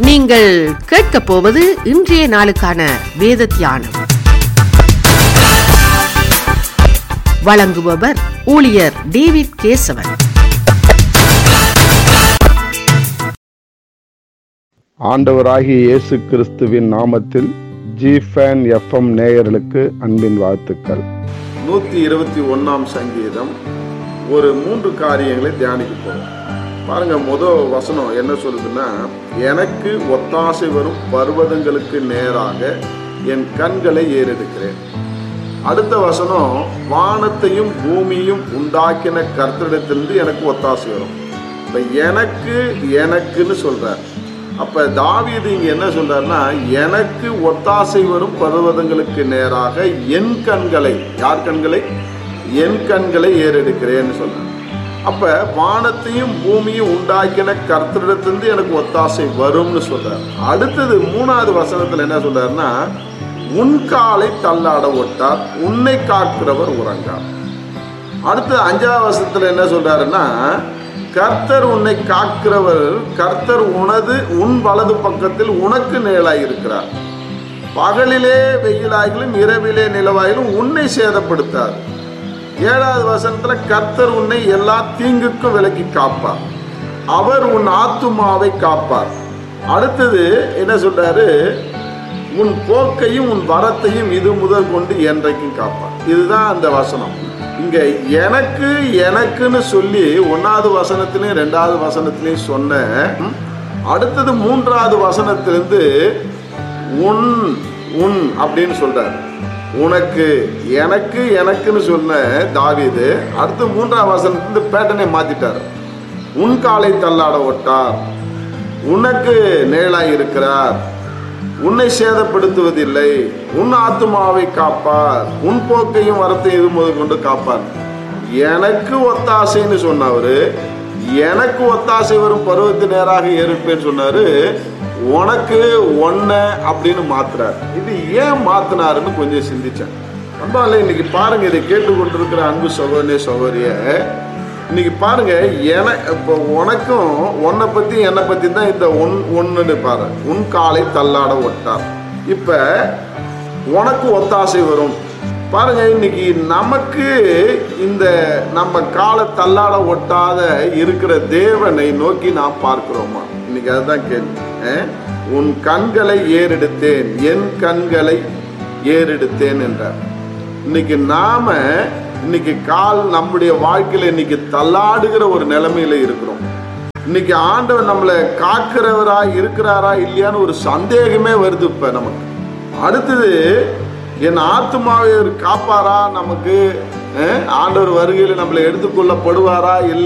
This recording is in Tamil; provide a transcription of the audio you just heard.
நீங்கள் கேட்கப் போவது இன்றைய நாளுக்கான வேத தியானம் வழங்குபவர் ஊழியர் டேவிட் கேசவன் ஆண்டவராகிய இயேசு கிறிஸ்துவின் நாமத்தில் ஜிஃபேன் எஃப்எம் நேயர்களுக்கு அன்பின் வாழ்த்துக்கள் நூற்றி இருபத்தி ஒன்றாம் சங்கீதம் ஒரு மூன்று காரியங்களை தியானிக்க போகிறோம் பாருங்க முதல் வசனம் என்ன சொல்லுதுன்னா எனக்கு ஒத்தாசை வரும் பர்வதங்களுக்கு நேராக என் கண்களை ஏறெடுக்கிறேன் அடுத்த வசனம் வானத்தையும் பூமியும் உண்டாக்கின கர்த்தரிடத்திலிருந்து எனக்கு ஒத்தாசை வரும் இப்போ எனக்கு எனக்குன்னு சொல்றார் அப்ப தாவீது இங்க என்ன சொல்றாருன்னா எனக்கு ஒத்தாசை வரும் பர்வதங்களுக்கு நேராக என் கண்களை யார் கண்களை என் கண்களை ஏறெடுக்கிறேன்னு சொல்றார் அப்ப வானத்தையும் பூமியும் உண்டாக்கின கர்த்தரிடத்திலிருந்து எனக்கு ஒத்தாசை வரும்னு சொல்றார் அடுத்தது மூணாவது வசனத்துல என்ன சொல்றாருன்னா உன் காலை தள்ளாட ஒட்டார் உன்னை காக்கிறவர் உறங்கார் அடுத்து அஞ்சாவது வருஷத்துல என்ன சொல்றாருன்னா கர்த்தர் உன்னை காக்கிறவர் கர்த்தர் உனது உன் வலது பக்கத்தில் உனக்கு நிழலாய் இருக்கிறார் பகலிலே வெயிலாகிலும் இரவிலே நிலவாயிலும் உன்னை சேதப்படுத்தார் ஏழாவது வசனத்துல கர்த்தர் உன்னை எல்லா தீங்குக்கும் விலக்கி காப்பார் அவர் உன் ஆத்துமாவை காப்பார் அடுத்தது என்ன சொல்றாரு உன் போக்கையும் உன் வரத்தையும் இது முதல் கொண்டு என்றைக்கும் காப்பார் இதுதான் அந்த வசனம் இங்க எனக்கு எனக்குன்னு சொல்லி ஒன்னாவது வசனத்திலையும் ரெண்டாவது வசனத்திலையும் சொன்ன ம், அடுத்தது மூன்றாவது வசனத்திலிருந்து உன் உன் அப்படின்னு சொல்றாரு உனக்கு எனக்கு எனக்குன்னு சொன்ன தாவீது அடுத்து மூன்றாவது வசனத்திலிருந்து பேட்டனை மாத்திட்டாரு உன் காலை தள்ளாட ஒட்டார் உனக்கு நேளாய் இருக்கிறார் உன்னை சேதப்படுத்துவதில்லை உன் ஆத்துமாவை காப்பார் உன் போக்கையும் வரத்தையும் இது முதல் கொண்டு காப்பார் எனக்கு ஒத்தாசைன்னு சொன்னவரு எனக்கு ஒத்தாசை வரும் பருவத்து நேராக ஏறிப்பேன்னு சொன்னாரு உனக்கு ஒன்ன அப்படின்னு மாத்துறாரு இது ஏன் மாத்தினாருன்னு கொஞ்சம் சிந்திச்சேன் ரொம்ப இன்னைக்கு பாருங்க இதை கேட்டுக்கொண்டிருக்கிற அன்பு சகோதரிய சகோதரிய இன்னைக்கு பாருங்க என இப்போ உனக்கும் உன்னை பத்தி என்னை பத்தி தான் இந்த ஒன் ஒன்றுன்னு பாரு உன் காலை தள்ளாட ஒட்டார் இப்ப உனக்கு ஒத்தாசை வரும் பாருங்க இன்னைக்கு நமக்கு இந்த நம்ம காலை தள்ளாட ஒட்டாத இருக்கிற தேவனை நோக்கி நாம் பார்க்கிறோமா இன்னைக்கு அதுதான் கேள்வி அஹ்? உன் கண்களை ஏறெடுத்தேன் என் கண்களை ஏறெடுத்தேன் என்றார் இன்னைக்கு நாம இன்னைக்கு கால் நம்முடைய வாழ்க்கையில இன்னைக்கு தள்ளாடுகிற ஒரு நிலைமையில இருக்கிறோம் இன்னைக்கு ஆண்டவர் நம்மளை காக்கிறவரா இருக்கிறாரா இல்லையான்னு ஒரு சந்தேகமே வருது இப்ப நமக்கு அடுத்தது என் ஆத்மாவை அவர் காப்பாரா நமக்கு அஹ், ஆண்டவர் வருகையில் நம்மளை எடுத்துக்கொள்ளப்படுவாரா இல்லை